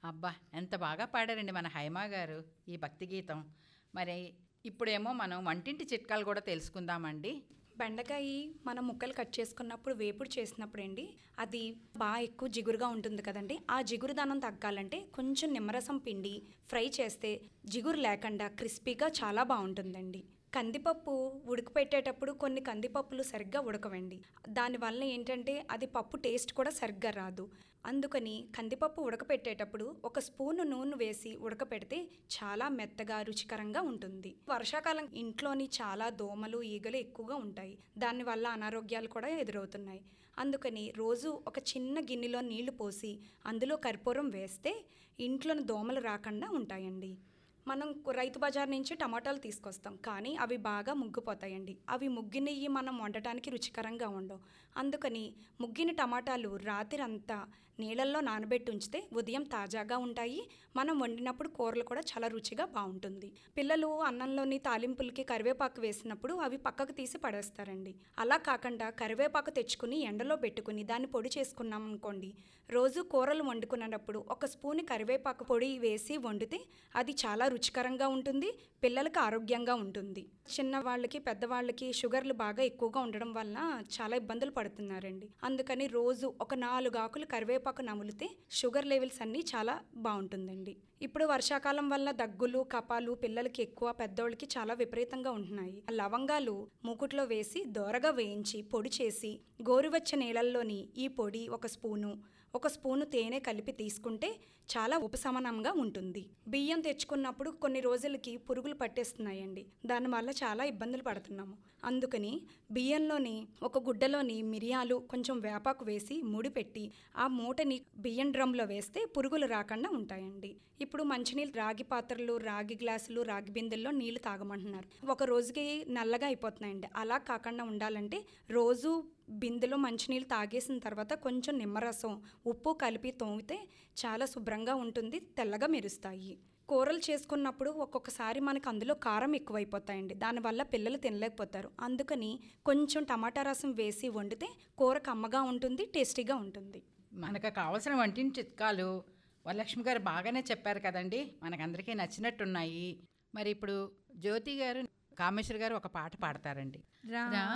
అబ్బా ఎంత బాగా పాడారండి మన హైమా గారు ఈ భక్తి గీతం మరి ఇప్పుడేమో మనం వంటింటి చిట్కాలు కూడా తెలుసుకుందామండి బెండకాయ మనం ముక్కలు కట్ చేసుకున్నప్పుడు వేపుడు చేసినప్పుడు అండి అది బాగా ఎక్కువ జిగురుగా ఉంటుంది కదండి ఆ జిగురుదనం తగ్గాలంటే కొంచెం నిమ్మరసం పిండి ఫ్రై చేస్తే జిగురు లేకుండా క్రిస్పీగా చాలా బాగుంటుందండి కందిపప్పు ఉడకపెట్టేటప్పుడు కొన్ని కందిపప్పులు సరిగ్గా ఉడకవండి దానివల్ల ఏంటంటే అది పప్పు టేస్ట్ కూడా సరిగ్గా రాదు అందుకని కందిపప్పు ఉడకపెట్టేటప్పుడు ఒక స్పూను నూనె వేసి ఉడకపెడితే చాలా మెత్తగా రుచికరంగా ఉంటుంది వర్షాకాలం ఇంట్లోని చాలా దోమలు ఈగలు ఎక్కువగా ఉంటాయి దానివల్ల అనారోగ్యాలు కూడా ఎదురవుతున్నాయి అందుకని రోజు ఒక చిన్న గిన్నెలో నీళ్లు పోసి అందులో కర్పూరం వేస్తే ఇంట్లోని దోమలు రాకుండా ఉంటాయండి మనం రైతు బజార్ నుంచి టమాటాలు తీసుకొస్తాం కానీ అవి బాగా ముగ్గిపోతాయండి అవి ముగ్గినవి మనం వండటానికి రుచికరంగా ఉండవు అందుకని ముగ్గిన టమాటాలు రాత్రి అంతా నీళ్ళల్లో నానబెట్టి ఉంచితే ఉదయం తాజాగా ఉంటాయి మనం వండినప్పుడు కూరలు కూడా చాలా రుచిగా బాగుంటుంది పిల్లలు అన్నంలోని తాలింపులకి కరివేపాకు వేసినప్పుడు అవి పక్కకు తీసి పడేస్తారండి అలా కాకుండా కరివేపాకు తెచ్చుకుని ఎండలో పెట్టుకుని దాన్ని పొడి చేసుకున్నాం అనుకోండి రోజు కూరలు వండుకునేటప్పుడు ఒక స్పూన్ కరివేపాకు పొడి వేసి వండితే అది చాలా రుచికరంగా ఉంటుంది పిల్లలకి ఆరోగ్యంగా ఉంటుంది చిన్న వాళ్ళకి పెద్దవాళ్ళకి షుగర్లు బాగా ఎక్కువగా ఉండడం వల్ల చాలా ఇబ్బందులు పడుతున్నారండి అందుకని రోజు ఒక నాలుగు ఆకులు కరివేపాకు నములితే షుగర్ లెవెల్స్ అన్నీ చాలా బాగుంటుందండి ఇప్పుడు వర్షాకాలం వల్ల దగ్గులు కపాలు పిల్లలకి ఎక్కువ పెద్దోళ్ళకి చాలా విపరీతంగా ఉంటున్నాయి లవంగాలు మూకుట్లో వేసి దోరగా వేయించి పొడి చేసి గోరువెచ్చ నీళ్ళల్లోని ఈ పొడి ఒక స్పూను ఒక స్పూను తేనె కలిపి తీసుకుంటే చాలా ఉపశమనంగా ఉంటుంది బియ్యం తెచ్చుకున్నప్పుడు కొన్ని రోజులకి పురుగులు పట్టేస్తున్నాయండి దానివల్ల చాలా ఇబ్బందులు పడుతున్నాము అందుకని బియ్యంలోని ఒక గుడ్డలోని మిరియాలు కొంచెం వేపాకు వేసి ముడిపెట్టి ఆ మూటని బియ్యం డ్రమ్లో వేస్తే పురుగులు రాకుండా ఉంటాయండి ఇప్పుడు మంచినీళ్ళు రాగి పాత్రలు రాగి గ్లాసులు రాగి బిందెల్లో నీళ్లు తాగమంటున్నారు ఒక రోజుకి నల్లగా అయిపోతున్నాయండి అలా కాకుండా ఉండాలంటే రోజు బిందెలో మంచినీళ్ళు తాగేసిన తర్వాత కొంచెం నిమ్మరసం ఉప్పు కలిపి తోమితే చాలా శుభ్రంగా ఉంటుంది తెల్లగా మెరుస్తాయి కూరలు చేసుకున్నప్పుడు ఒక్కొక్కసారి మనకు అందులో కారం ఎక్కువైపోతాయండి దానివల్ల పిల్లలు తినలేకపోతారు అందుకని కొంచెం టమాటా రసం వేసి వండితే కూర కమ్మగా ఉంటుంది టేస్టీగా ఉంటుంది మనకు కావాల్సిన వంటింటి చిట్కాలు వరలక్ష్మి గారు బాగానే చెప్పారు కదండి మనకందరికీ నచ్చినట్టున్నాయి మరి ఇప్పుడు జ్యోతి గారు కామేశ్వర్ గారు ఒక పాట పాడతారండి రా రా